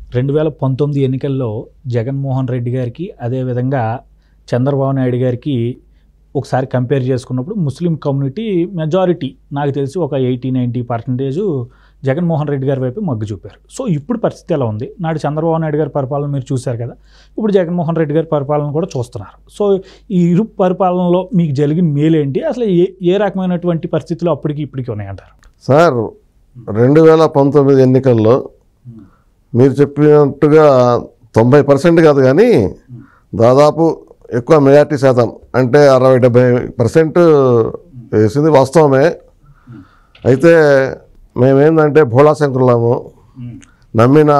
రెండు వేల పంతొమ్మిది ఎన్నికల్లో జగన్మోహన్ రెడ్డి గారికి అదేవిధంగా చంద్రబాబు నాయుడు గారికి ఒకసారి కంపేర్ చేసుకున్నప్పుడు ముస్లిం కమ్యూనిటీ మెజారిటీ నాకు తెలిసి ఒక eighty ninety percentage Jaganmohan Reddy గారి వైపు మొగ్గు చూపారు సో ఇప్పుడు పరిస్థితి ఎలా ఉంది నాడు చంద్రబాబు నాయుడు గారి పరిపాలన మీరు చూశారు కదా ఇప్పుడు జగన్మోహన్ రెడ్డి గారి పరిపాలన కూడా చూస్తున్నారు సో ఈ ఇరు పరిపాలనలో మీకు జరిగిన మేలేంటి అసలు ఏ ఏ రకమైనటువంటి పరిస్థితులు అప్పటికి ఇప్పటికి ఉన్నాయంటారు సార్ రెండు వేల పంతొమ్మిది ఎన్నికల్లో మీరు చెప్పినట్టుగా తొంభై పర్సెంట్ కాదు కానీ దాదాపు ఎక్కువ మెజార్టీ శాతం అంటే అరవై డెబ్బై పర్సెంట్ వేసింది వాస్తవమే అయితే మేమేందంటే భోళా శంకరులము నమ్మిన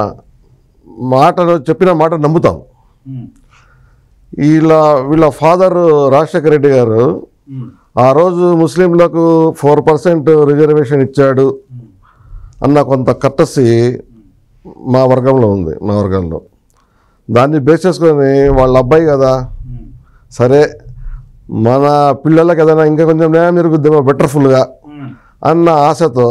మాటను చెప్పిన మాట నమ్ముతాం వీళ్ళ వీళ్ళ ఫాదర్ రాజశేఖర రెడ్డి గారు ఆ రోజు ముస్లింలకు ఫోర్ పర్సెంట్ రిజర్వేషన్ ఇచ్చాడు అన్న కొంత కట్టసి మా వర్గంలో ఉంది మా వర్గంలో దాన్ని బేస్ చేసుకొని వాళ్ళ అబ్బాయి కదా సరే మన పిల్లలకి ఏదైనా ఇంకా కొంచెం న్యాయం జరుగుద్దేమో బెటర్ఫుల్గా అన్న ఆశతో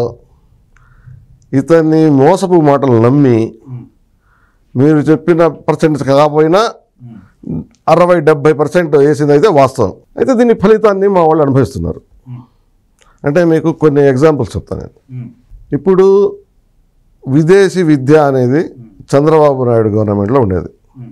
ఇతన్ని మోసపు మాటలు నమ్మి మీరు చెప్పిన పర్సెంటేజ్ కాకపోయినా అరవై డెబ్బై పర్సెంట్ వేసింది అయితే వాస్తవం అయితే దీని ఫలితాన్ని మా వాళ్ళు అనుభవిస్తున్నారు అంటే మీకు కొన్ని ఎగ్జాంపుల్స్ చెప్తాను నేను ఇప్పుడు విదేశీ విద్య అనేది చంద్రబాబు నాయుడు గవర్నమెంట్లో ఉండేది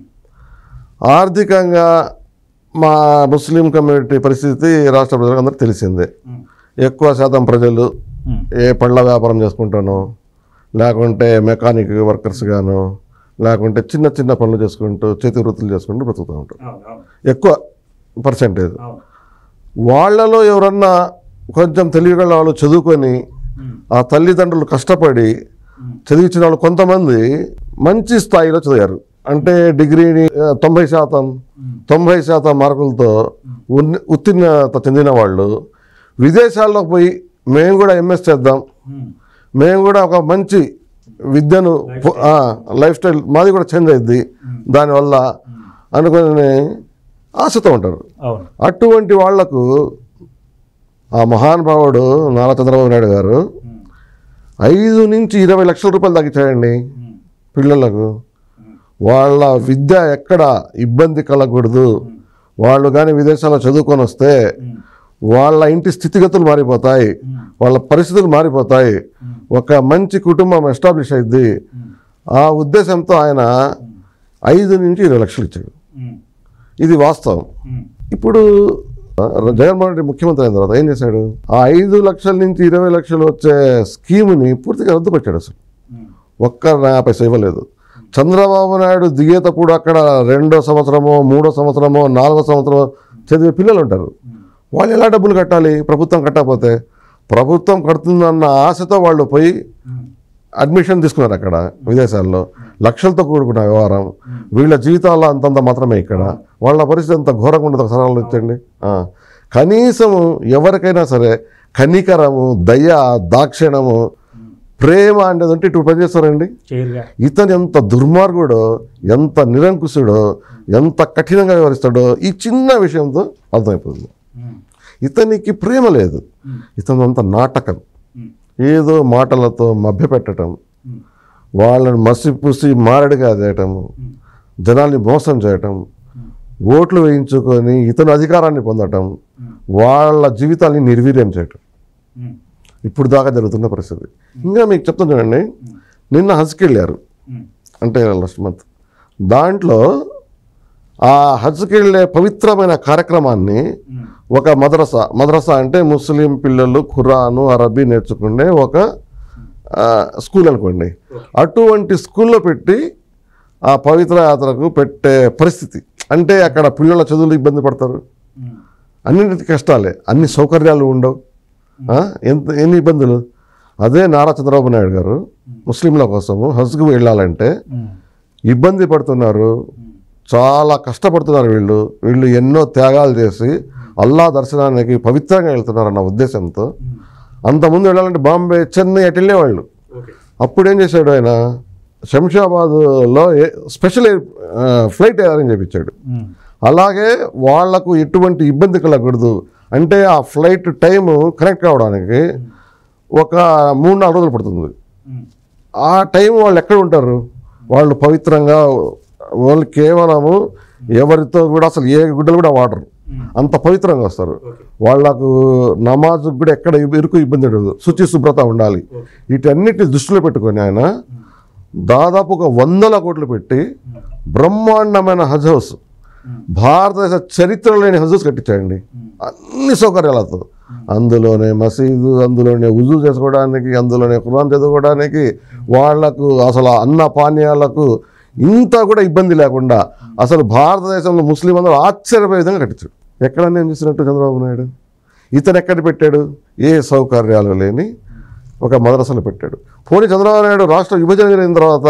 ఆర్థికంగా మా ముస్లిం కమ్యూనిటీ పరిస్థితి రాష్ట్ర ప్రజలకు అందరికీ తెలిసిందే ఎక్కువ శాతం ప్రజలు ఏ పళ్ళ వ్యాపారం చేసుకుంటానో లేకుంటే మెకానిక్ వర్కర్స్ గాను లేకుంటే చిన్న చిన్న పనులు చేసుకుంటూ చేతి వృత్తులు చేసుకుంటూ బ్రతుకుతూ ఉంటారు ఎక్కువ పర్సెంటేజ్ వాళ్ళలో ఎవరన్నా కొంచెం తెలియగల వాళ్ళు చదువుకొని ఆ తల్లిదండ్రులు కష్టపడి చదివించిన వాళ్ళు కొంతమంది మంచి స్థాయిలో చదివారు అంటే డిగ్రీని ఆ, తొంభై శాతం తొంభై శాతం మార్కులతో ఉన్ని- ఉత్తీర్ణత చెందిన వాళ్ళు విదేశాల్లో పోయి మేము కూడా ఎంఎస్ చేద్దాం మేము కూడా ఒక మంచి విద్యను పొ- ఆ, లైఫ్ స్టైల్ మాది కూడా చేంజ్ అయింది దానివల్ల అనుకుని ఆశతో ఉంటారు అవును అటువంటి వాళ్లకు ఆ మహానుభావుడు నారా చంద్రబాబు నాయుడు గారు ఐదు నుంచి ఇరవై లక్షల రూపాయలు తగ్గించాడండి పిల్లలకు వాళ్ళ విద్య ఎక్కడ ఇబ్బంది కలగకూడదు వాళ్ళు కానీ విదేశాల్లో చదువుకొని వస్తే వాళ్ళ ఇంటి స్థితిగతులు మారిపోతాయి వాళ్ళ పరిస్థితులు మారిపోతాయి ఒక మంచి కుటుంబం ఎస్టాబ్లిష్ అయింది ఆ ఉద్దేశంతో ఆయన ఐదు నుంచి ఇరవై లక్షలు ఇచ్చాడు ఇది వాస్తవం ఇప్పుడు ఆ, జగన్మోహన్ రెడ్డి ముఖ్యమంత్రి అయిన తర్వాత ఏం చేశాడు ఆ ఐదు లక్షల నుంచి ఇరవై లక్షలు వచ్చే స్కీముని పూర్తిగా రద్దుపరిచాడు అసలు ఒక్క నయా పైసా ఇవ్వలేదు చంద్రబాబు నాయుడు దిగేటప్పుడు అక్కడ రెండో సంవత్సరమో మూడో సంవత్సరమో నాలుగో సంవత్సరమో చదివే పిల్లలు ఉంటారు వాళ్ళు ఎలా డబ్బులు కట్టాలి ప్రభుత్వం కట్టకపోతే ప్రభుత్వం కడుతుందన్న ఆశతో వాళ్ళు పోయి అడ్మిషన్ తీసుకున్నారు అక్కడ విదేశాల్లో లక్షలతో కూడుకున్న వ్యవహారం వీళ్ళ జీవితాల్లో అంతంత మాత్రమే ఇక్కడ వాళ్ళ పరిస్థితి అంత ఘోరంగా ఉండదు ఒకసారి ఆలోచించండి ఆ. కనీసం ఎవరికైనా సరే కనికరము దయ దాక్షిణము ప్రేమ అనేది ఉంటే ఇటు పని చేస్తారండి చేయరుగా ఇతను ఎంత దుర్మార్గుడో ఎంత నిరంకుశుడో ఎంత కఠినంగా వ్యవహరిస్తాడో ఈ చిన్న విషయంతో అర్థమైపోతుంది ఇతనికి ప్రేమ లేదు ఇతను అంత నాటకం ఏదో మాటలతో మభ్యపెట్టడం వాళ్ళని మసిపూసి మారడిగా చేయటము జనాల్ని మోసం చేయటం ఓట్లు వేయించుకొని ఇతను అధికారాన్ని పొందటం వాళ్ళ జీవితాన్ని నిర్వీర్యం చేయటం ఇప్పుడు దాకా జరుగుతున్న పరిస్థితి ఇంకా మీకు చెప్తాను చూడండి నిన్న హజ్కి వెళ్ళారు అంటే లాస్ట్ మంత్ దాంట్లో ఆ హజ్కి వెళ్ళే పవిత్రమైన కార్యక్రమాన్ని ఒక మద్రసా మద్రసా అంటే ముస్లిం పిల్లలు ఖురాను అరబీ నేర్చుకునే ఒక ఆ, స్కూల్ అనుకోండి అటువంటి స్కూల్లో పెట్టి ఆ పవిత్ర యాత్రకు పెట్టే పరిస్థితి అంటే అక్కడ పిల్లల చదువులు ఇబ్బంది పడతారు అన్నింటికి కష్టాలే అన్ని సౌకర్యాలు ఉండవు ఆ? ఎంత ఎన్ని ఇబ్బందులు అదే నారా చంద్రబాబు నాయుడు గారు ముస్లింల కోసము హజ్కు వెళ్ళాలంటే ఇబ్బంది పడుతున్నారు చాలా కష్టపడుతున్నారు వీళ్ళు వీళ్ళు ఎన్నో త్యాగాలు చేసి అల్లా దర్శనానికి పవిత్రంగా వెళ్తున్నారు అన్న ఉద్దేశంతో అంతకుముందు వెళ్ళాలంటే బాంబే చెన్నై అటు వెళ్ళేవాళ్ళు అప్పుడు ఏం చేశాడు ఆయన శంషాబాద్లో ఏ- స్పెషల్ ఎయిర్ ఆ, ఫ్లైట్ అరేంజ్ చేయించాడు అలాగే వాళ్లకు ఎటువంటి ఇబ్బంది కలగకూడదు అంటే ఆ ఫ్లైట్ టైము కనెక్ట్ కావడానికి ఒక మూడు నాలుగు రోజులు పడుతుంది ఆ టైం వాళ్ళు ఎక్కడ ఉంటారు వాళ్ళు పవిత్రంగా వాళ్ళు కేవలము ఎవరితో కూడా అసలు ఏ గుడ్డలు కూడా వాడరు అంత పవిత్రంగా వస్తారు వాళ్ళకు నమాజ్ కూడా ఎక్కడ ఇరుకు ఇబ్బంది ఉండదు శుచి శుభ్రత ఉండాలి వీటన్నిటిని దృష్టిలో పెట్టుకొని ఆయన దాదాపు ఒక వందల కోట్లు పెట్టి బ్రహ్మాండమైన హజ్ హౌస్ భారతదేశ చరిత్ర లేని హజ్ హౌస్ కట్టించాడండి అన్ని సౌకర్యాలతో అందులోనే మసీదు అందులోనే ఉజు చేసుకోవడానికి అందులోనే ఖురాన్ చదువుకోవడానికి వాళ్లకు అసలు అన్న పానీయాలకు ఇంత కూడా ఇబ్బంది లేకుండా అసలు భారతదేశంలో ముస్లిం అందరూ ఆశ్చర్యపోయే విధంగా కట్టించాడు ఎక్కడ నేను చూసినట్టు చంద్రబాబు నాయుడు ఇతను ఎక్కడ పెట్టాడు ఏ సౌకర్యాలు లేని ఒక మద్రసలు పెట్టాడు పోనీ చంద్రబాబు నాయుడు రాష్ట్ర విభజన జరిగిన తర్వాత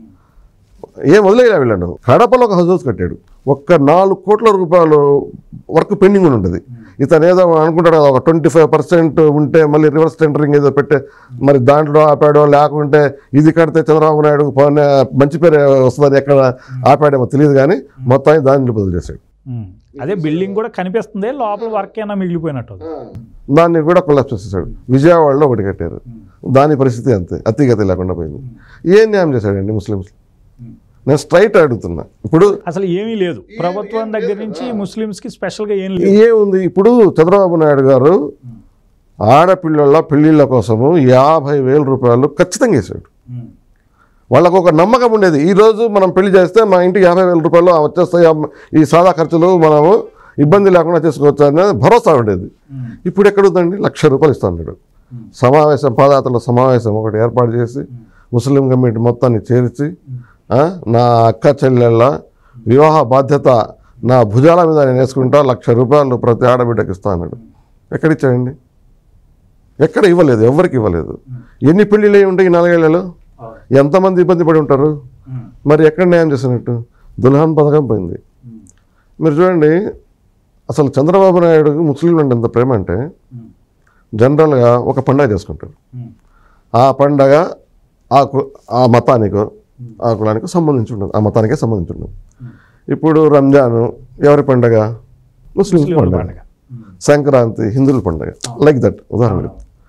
ఏం వదిలేలా వీళ్ళను కడపలో ఒక హౌస్ హౌస్ కట్టాడు ఒక్క నాలుగు కోట్ల రూపాయలు వర్క్ పెండింగ్ అని ఉంటుంది ఇతను ఏదో అనుకుంటాడు కదా ఒక ట్వంటీ ఫైవ్ పర్సెంట్ ఉంటే మళ్ళీ రివర్స్ టెండరింగ్ ఏదో పెట్టే మరి దాంట్లో ఆపాడో లేకుంటే ఇది కడితే చంద్రబాబు నాయుడు పోనీ మంచి పేరు వస్తుందని ఎక్కడ ఆపాడేమో తెలియదు కానీ మొత్తాన్ని దాన్ని బదులు చేశాడు ఉమ్. అదే బిల్డింగ్ కూడా కనిపిస్తుంది లోపల వర్క్ అయినా మిగిలిపోయినట్టు ఉంది. దాన్ని కూడా కొలాప్స్ చేసేసాడు విజయవాడలో ఒకటి కట్టారు దాని పరిస్థితి అంతే అతిగతి లేకుండా పోయింది ఏం న్యాయం చేశాడండి ముస్లిమ్స్ నేను స్ట్రైట్ అడుగుతున్నా ఇప్పుడు అసలు ఏమీ లేదు ప్రభుత్వం దగ్గర నుంచి ముస్లిమ్స్ కి స్పెషల్ గా ఏం లేదు ఏముంది ఇప్పుడు చంద్రబాబు నాయుడు గారు ఆడపిల్లల పెళ్లిళ్ళ కోసము యాభై వేల రూపాయలు ఖచ్చితంగా వేసాడు ఉమ్. వాళ్ళకు ఒక నమ్మకం ఉండేది ఈ రోజు మనం పెళ్లి చేస్తే మా ఇంటికి యాభై వేల రూపాయలు వచ్చేస్తాయి అమ్మ- ఈ సాదా ఖర్చులు మనము ఇబ్బంది లేకుండా చేసుకోవచ్చు అనేది భరోసా ఉండేది ఉమ్. ఇప్పుడు ఎక్కడుందండి లక్ష రూపాయలు ఇస్తా ఉన్నాడు సమావేశం పాదయాత్రల సమావేశం ఒకటి ఏర్పాటు చేసి ముస్లిం కమిటీ మొత్తాన్ని చేర్చి ఆ, నా అక్క చెల్లెళ్ళ వివాహ బాధ్యత నా భుజాల మీద నేను వేసుకుంటా లక్ష రూపాయలు ప్రతి ఆడబిడ్డకి ఇస్తా అన్నాడు ఎక్కడిచ్చాడండి ఎక్కడ ఇవ్వలేదు ఎవరికి ఇవ్వలేదు ఎన్ని పెళ్ళిళ్ళు అయి ఉంటాయి ఈ నాలుగేళ్లలో ఎంతమంది ఇబ్బంది పడి ఉంటారు ఉమ్. మరి ఎక్కడ న్యాయం చేసినట్టు దుల్హన్ పథకం పోయింది ఉమ్. మీరు చూడండి అసలు చంద్రబాబు నాయుడు ముస్లింలు అంటే ఎంత ప్రేమ అంటే ఉమ్. జనరల్గా ఒక పండగ చేసుకుంటారు ఉమ్. ఆ పండగ ఆ కు- ఆ మతానికో ఆ కులానికో సంబంధించి ఉండదు ఆ మతానికే సంబంధించి ఉండదు ఇప్పుడు రంజాను ఎవరి పండగ ముస్లిం ముస్లింల పండగ పండగ ఉమ్. సంక్రాంతి హిందువుల పండగ లైక్ దట్ ఉదాహరణ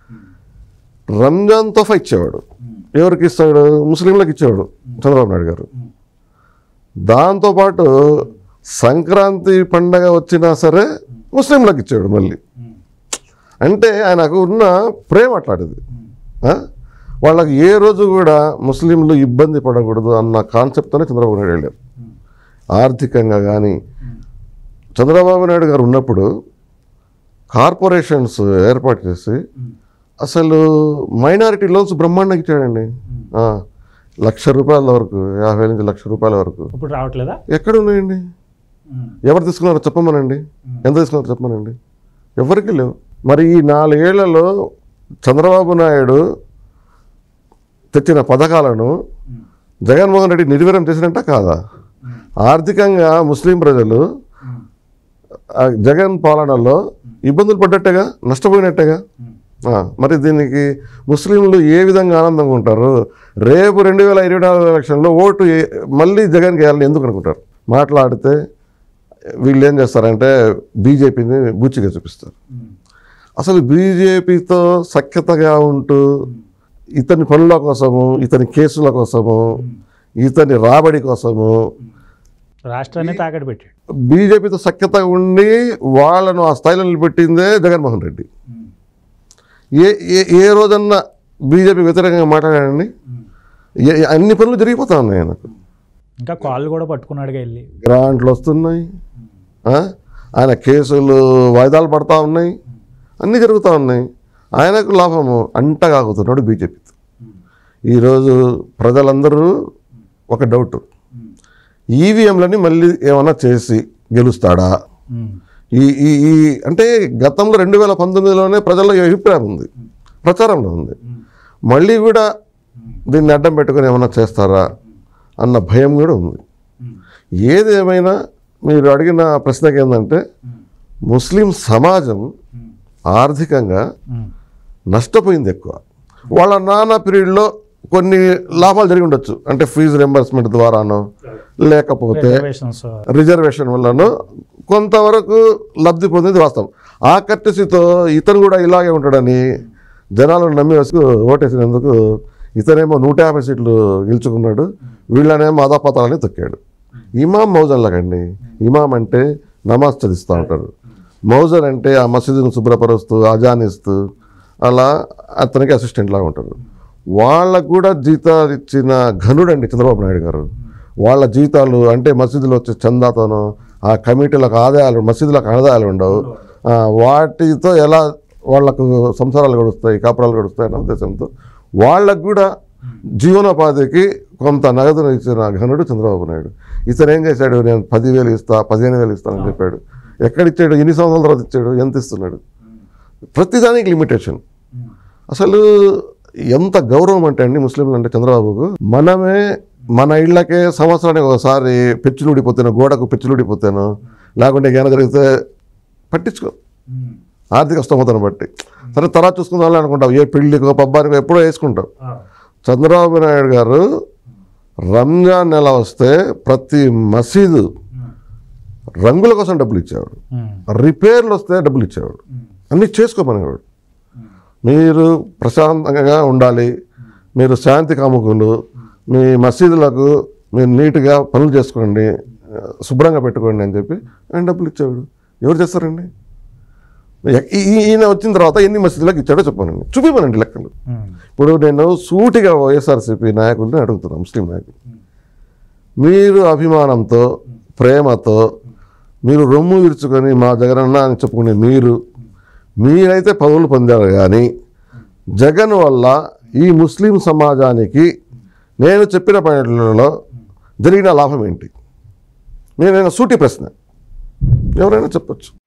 రంజాన్ తోఫా ఇచ్చేవాడు ఉమ్. ఎవరికి ఇస్తాడు ముస్లింలకు ఇచ్చేవాడు చంద్రబాబు నాయుడు గారు ఉమ్. దాంతోపాటు సంక్రాంతి పండగ వచ్చినా సరే ముస్లింలకు ఇచ్చాడు మళ్ళీ ఉమ్. అంటే ఆయనకు ఉన్న ప్రేమ అట్లాంటిది ఉమ్. ఆ? వాళ్ళకి ఏ రోజు కూడా ముస్లింలు ఇబ్బంది పడకూడదు అన్న కాన్సెప్ట్తోనే చంద్రబాబు నాయుడు వెళ్ళారు ఉమ్. ఆర్థికంగా కానీ ఉమ్. చంద్రబాబు నాయుడు గారు ఉన్నప్పుడు కార్పొరేషన్స్ ఏర్పాటు చేసి ఉమ్. అసలు మైనారిటీ లోన్స్ బ్రహ్మాండంగా ఇచ్చాడండి ఆ, లక్ష రూపాయల వరకు యాభై నుంచి లక్ష రూపాయల వరకు ఇప్పుడు రావట్లేదా ఎక్కడ ఉన్నాయండి ఉమ్. ఎవరు తీసుకున్నారో చెప్పమనండి ఎంత తీసుకున్నారో చెప్పమనండి ఎవరికి లేవు మరి ఈ నాలుగేళ్లలో చంద్రబాబు నాయుడు తెచ్చిన పథకాలను ఉమ్. జగన్మోహన్ రెడ్డి నిర్వీర్యం చేసినట్ట కాదా ఉమ్. ఆర్థికంగా ముస్లిం ప్రజలు ఉమ్. ఆ జగన్ పాలనలో ఇబ్బందులు పడ్డట్టేగా నష్టపోయినట్టేగా ఉమ్. ఆ, మరి దీనికి ముస్లింలు ఏ విధంగా ఆనందంగా ఉంటారు రేపు రెండు వేల ఇరవై నాలుగు ఎలక్షన్లో ఓటు ఏ- మళ్ళీ జగన్కి వేయాలని ఎందుకు అనుకుంటారు మాట్లాడితే వీళ్ళు ఏం చేస్తారంటే బీజేపీని బూచిగా చూపిస్తారు ఉమ్. అసలు బీజేపీతో సఖ్యతగా ఉంటూ ఇతని పనుల కోసము ఇతని కేసుల కోసము ఇతని రాబడి కోసము రాష్ట్రాన్ని తాకట్టు పెట్టాడు బీజేపీతో సఖ్యతగా ఉండి వాళ్ళను ఆ స్థాయిలో నిలబెట్టిందే జగన్మోహన్ రెడ్డి ఉమ్. ఏ ఏ ఏ రోజన్నా బీజేపీ వ్యతిరేకంగా మాట్లాడాడండి ఉమ్. ఏ- ఏ- అన్ని పనులు జరిగిపోతా ఉన్నాయి ఆయనకు ఇంకా కాళ్ళు కూడా పట్టుకున్నాడుగా వెళ్ళి గ్రాంట్లు వస్తున్నాయి ఆ? ఆయన కేసులు వాయిదాలు పడతా ఉన్నాయి అన్నీ జరుగుతూ ఉన్నాయి ఆయనకు లాభము అంటగాగుతున్నాడు బీజేపీతో ఉమ్. ఈరోజు ప్రజలందరూ ఒక డౌట్ ఉమ్. ఈవీఎంలని మళ్ళీ ఏమన్నా చేసి గెలుస్తాడా ఉమ్. ఈ ఈ ఈ అంటే గతంలో రెండు వేల పంతొమ్మిదిలోనే ప్రజల్లో ఈ అభిప్రాయం ఉంది ప్రచారంలో ఉంది ఉమ్. మళ్ళీ కూడా దీన్ని అడ్డం పెట్టుకొని ఏమన్నా చేస్తారా అన్న భయం కూడా ఉంది ఉమ్. ఏది ఏమైనా మీరు అడిగిన ప్రశ్నకి ఏంటంటే ఉమ్. ముస్లిం సమాజం ఉమ్. ఆర్థికంగా ఉమ్. నష్టపోయింది ఎక్కువ వాళ్ళ నాన్న పీరియడ్లో కొన్ని లాభాలు జరిగి ఉండొచ్చు అంటే ఫీజు రింబర్స్మెంట్ ద్వారానో లేకపోతే రిజర్వేషన్స్ రిజర్వేషన్ వల్లనో కొంతవరకు లబ్ధి పొందింది వాస్తవం ఆ కట్టెసితో ఇతను కూడా ఇలాగే ఉంటాడని జనాలను నమ్మి వచ్చి ఓటేసినందుకు ఇతనేమో నూట యాభై సీట్లు గెలుచుకున్నాడు వీళ్ళనే మాదాపతాలని తొక్కాడు ఇమాం మౌజన్లకండి ఇమాం అంటే నమాజ్ చదిస్తూ ఉంటారు మౌజర్ అంటే ఆ మసీదును శుభ్రపరుస్తూ అజానిస్తూ అలా అతనికి అసిస్టెంట్ లాగా ఉంటారు వాళ్ళకు కూడా జీతాలు ఇచ్చిన ఘనుడండి చంద్రబాబు నాయుడు గారు వాళ్ళ జీతాలు అంటే మసీదులో వచ్చే చందాతోనో ఆ కమిటీలకు ఆదాయాలు మసీదులకు ఆదాయాలు ఉండవు ఆ, వాటితో ఎలా వాళ్లకు సంసారాలు గడుస్తాయి కాపురాలు గడుస్తాయి అనే ఉద్దేశంతో వాళ్ళకు కూడా జీవనోపాధికి కొంత నగదును ఇచ్చిన ఘనుడు చంద్రబాబు నాయుడు ఇతను ఏం చేశాడు నేను పదివేలు ఇస్తా పదిహేను వేలు ఇస్తానని చెప్పాడు ఎక్కడిచ్చాడు ఎన్ని సంవత్సరాల తర్వాత ఇచ్చాడు ఎంత ఇస్తున్నాడు ప్రతిదానికి లిమిటేషన్ అసలు ఎంత గౌరవం అంటే అండి ముస్లింలు అంటే చంద్రబాబుకు మనమే మన ఇళ్ళకే సంవత్సరానికి ఒకసారి పెచ్చులు ఊడిపోతాను గోడకు పెచ్చులు ఊడిపోతాను లేకుంటే ఏమైనా జరిగితే పట్టించుకో ఆర్థిక స్తోమతను బట్టి సరే తర్వాత చూసుకుందాం అనుకుంటాం ఏ పెళ్ళికో పబ్బానికో ఎప్పుడో వేసుకుంటాం చంద్రబాబు నాయుడు గారు రంజాన్ నెల వస్తే ప్రతి మసీదు రంగుల కోసం డబ్బులు ఇచ్చేవాడు రిపేర్లు వస్తే డబ్బులు ఇచ్చేవాడు అన్నీ చేసుకోమనేవాడు మీరు ప్రశాంతంగా ఉండాలి మీరు శాంతి కాముకులు మీ మసీదులకు మీరు నీట్గా పనులు చేసుకోండి శుభ్రంగా పెట్టుకోండి అని చెప్పి ఆయన డబ్బులు ఇచ్చేవాడు ఎవరు చేస్తారండి ఈ- ఈ- ఈయన వచ్చిన తర్వాత ఎన్ని మసీదులకు ఇచ్చాడో చెప్పానండి చూపిమనండి లెక్కలు ఇప్పుడు నేను సూటిగా వైఎస్ఆర్సీపీ నాయకుల్ని అడుగుతున్నాను ముస్లిం నాయకులు మీరు అభిమానంతో ప్రేమతో మీరు రొమ్ము విరుచుకొని మా జగనన్న అని చెప్పుకునే మీరు మీరైతే పదవులు పొందారు కానీ జగన్ వల్ల ఈ ముస్లిం సమాజానికి నేను చెప్పిన పనులలో జరిగిన లాభం ఏంటి నేనైనా సూటి ప్రశ్న ఎవరైనా చెప్పొచ్చు